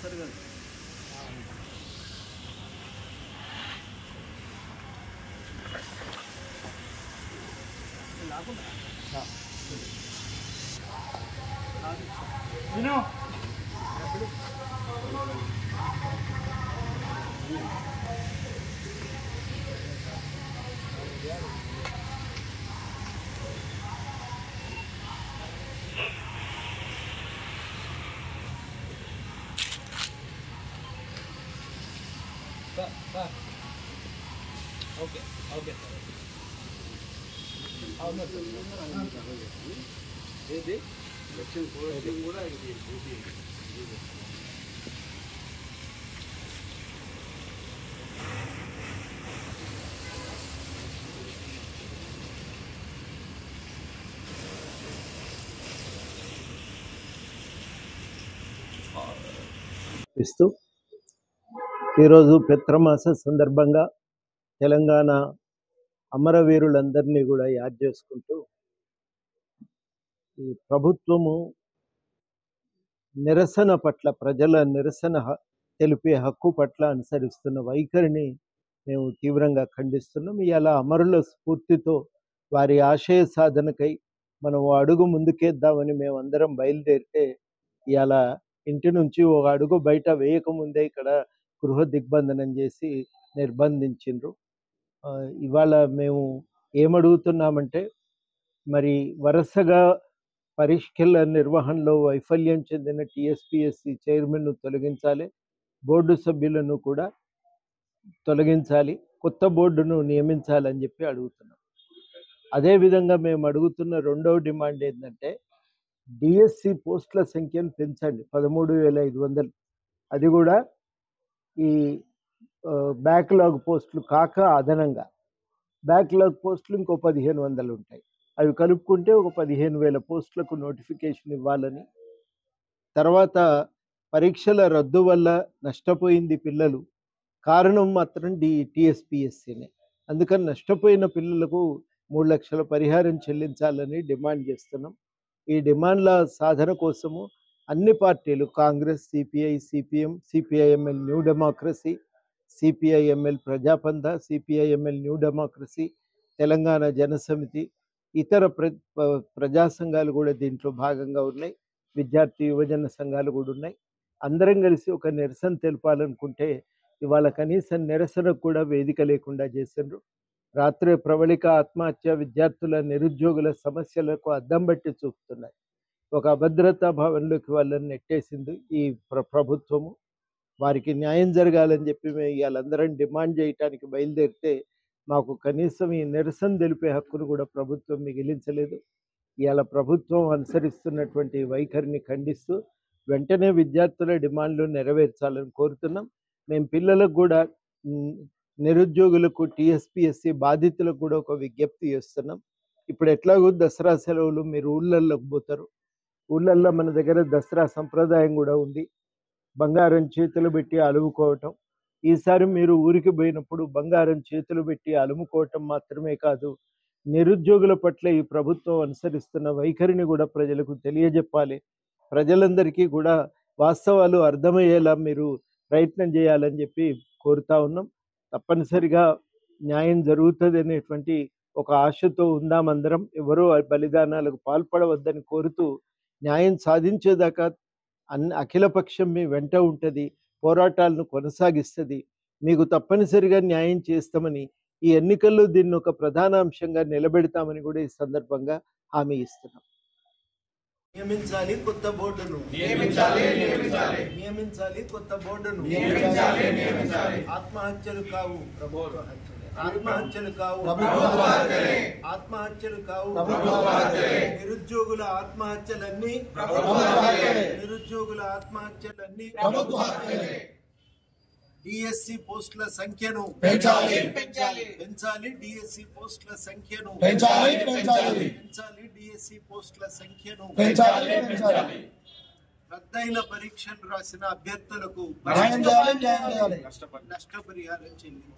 వస్తారు కదా విను ఓకే ఓకే సార్ ఏది ఎలక్షన్ పోస్టింగ్ కూడా ఇది ఇది ఇది. ఇస్తూ ఈరోజు పిత్రమాస సందర్భంగా తెలంగాణ అమరవీరులందరినీ కూడా యాద్ చేసుకుంటూ ఈ ప్రభుత్వము నిరసన పట్ల ప్రజల నిరసన హ- తెలిపే హక్కు పట్ల అనుసరిస్తున్న వైఖరిని మేము తీవ్రంగా ఖండిస్తున్నాం ఇవాళ అమరుల స్ఫూర్తితో వారి ఆశయ సాధనకై మనం ఓ అడుగు ముందుకేద్దామని మేము అందరం బయలుదేరితే ఇవాళ ఇంటి నుంచి ఒక అడుగు బయట వేయకముందే ఇక్కడ గృహ దిగ్బంధనం చేసి నిర్బంధించిండ్రు ఆ, ఇవాళ మేము ఏమడుగుతున్నామంటే మరి వరుసగా పరీక్షల నిర్వహణలో వైఫల్యం చెందిన టిఎస్పిఎస్సి చైర్మన్ను తొలగించాలి బోర్డు సభ్యులను కూడా తొలగించాలి కొత్త బోర్డును నియమించాలని చెప్పి అడుగుతున్నాం అదేవిధంగా మేము అడుగుతున్న రెండవ డిమాండ్ ఏంటంటే డిఎస్సి పోస్టుల సంఖ్యను పెంచండి పదమూడు వేల ఐదు వందలు అది కూడా ఈ బ్యాక్లాగ్ పోస్టులు కాక అదనంగా బ్యాక్లాగ్ పోస్టులు ఇంకో పదిహేను వందలు ఉంటాయి అవి కలుపుకుంటే ఒక పదిహేను వేల పోస్టులకు నోటిఫికేషన్ ఇవ్వాలని తర్వాత పరీక్షల రద్దు వల్ల నష్టపోయింది పిల్లలు కారణం మాత్రం డి టిఎస్పిఎస్సీనే అందుకని నష్టపోయిన పిల్లలకు మూడు లక్షల పరిహారం చెల్లించాలని డిమాండ్ చేస్తున్నాం ఈ డిమాండ్ల సాధన కోసము అన్ని పార్టీలు Congress CPI CPM CPIML new democracy CPIML Prajapantha CPIML new democracy Telangana Janasamithi ఇతర ప్ర ప- ప్రజా సంఘాలు కూడా దీంట్లో భాగంగా ఉన్నాయి విద్యార్థి యువజన సంఘాలు కూడా ఉన్నాయి అందరం కలిసి ఒక నిరసన తెలపాలనుకుంటే ఇవాళ కనీసం నిరసనకు కూడా వేదిక లేకుండా చేసిండ్రు రాత్రి ప్రవళిక ఆత్మహత్య విద్యార్థుల నిరుద్యోగుల సమస్యలకు అద్దం బట్టి చూపుతున్నాయి ఒక అభద్రతా భావంలోకి వాళ్ళని నెట్టేసింది ఈ ప్ర ప్రభుత్వము వారికి న్యాయం జరగాలని చెప్పి మేము వాళ్ళందరం డిమాండ్ చేయటానికి బయలుదేరితే మాకు కనీసం ఈ నిరసన తెలిపే హక్కును కూడా ప్రభుత్వం మిగిలించలేదు ఇవాళ ప్రభుత్వం అనుసరిస్తున్నటువంటి వైఖరిని ఖండిస్తూ వెంటనే విద్యార్థుల డిమాండ్లు నెరవేర్చాలని కోరుతున్నాం మేము పిల్లలకు కూడా ఉమ్, నిరుద్యోగులకు టీఎస్పిఎస్సి బాధితులకు కూడా ఒక విజ్ఞప్తి చేస్తున్నాం ఇప్పుడు ఎట్లాగో దసరా సెలవులు మీరు ఊళ్ళల్లోకి పోతారు ఊళ్ళల్లో మన దగ్గర దసరా సంప్రదాయం కూడా ఉంది బంగారం చేతులు పెట్టి అలుముకోవటం ఈసారి మీరు ఊరికి పోయినప్పుడు బంగారం చేతులు పెట్టి అలుముకోవటం మాత్రమే కాదు నిరుద్యోగుల పట్ల ఈ ప్రభుత్వం అనుసరిస్తున్న వైఖరిని కూడా ప్రజలకు తెలియజెప్పాలి ప్రజలందరికీ కూడా వాస్తవాలు అర్థమయ్యేలా మీరు ప్రయత్నం చేయాలని చెప్పి కోరుతా ఉన్నాం తప్పనిసరిగా న్యాయం జరుగుతుంది అనేటువంటి ఒక ఆశతో ఉందామందరం ఎవరో బలిదానాలకు పాల్పడవద్దని కోరుతూ న్యాయం సాధించేదాకా అన్ని అఖిలపక్షం మీ వెంట ఉంటుంది పోరాటాలను కొనసాగిస్తుంది మీకు తప్పనిసరిగా న్యాయం చేస్తామని ఈ ఎన్నికల్లో దీన్ని ఒక ప్రధాన అంశంగా నిలబెడతామని కూడా ఈ సందర్భంగా హామీ ఇస్తున్నాం నియమించాలి కొత్త బోర్డును నియమించాలి నియమించాలి నియమించాలి కొత్త బోర్డును నియమించాలి నియమించాలి ఆత్మహత్యలు కావు ప్రభుత్వ హత్యలే. ఆత్మహత్యలు కావు ప్రభుత్వ హత్యలే. ఆత్మహత్యలు కావు ప్రభుత్వ హత్యలే. నిరుద్యోగుల ఆత్మహత్యలన్నీ ప్రభుత్వ హత్యలే. నిరుద్యోగుల ఆత్మహత్యలన్నీ ప్రభుత్వ హత్యలే. డిఎస్సి పోస్టుల సంఖ్యను పెంచాలి. పెంచాలి పెంచాలి డిఎస్సి పోస్టుల సంఖ్యను పెంచాలి, పెంచాలి. పెంచాలి డిఎస్సి పోస్టుల సంఖ్యను పెంచాలి పెంచాలి రద్దయిన పరీక్షలు రాసిన అభ్యర్థులకు న్యాయం చేయాలి న్యాయం చేయాలి నష్టపరిహారం చెల్లించాలి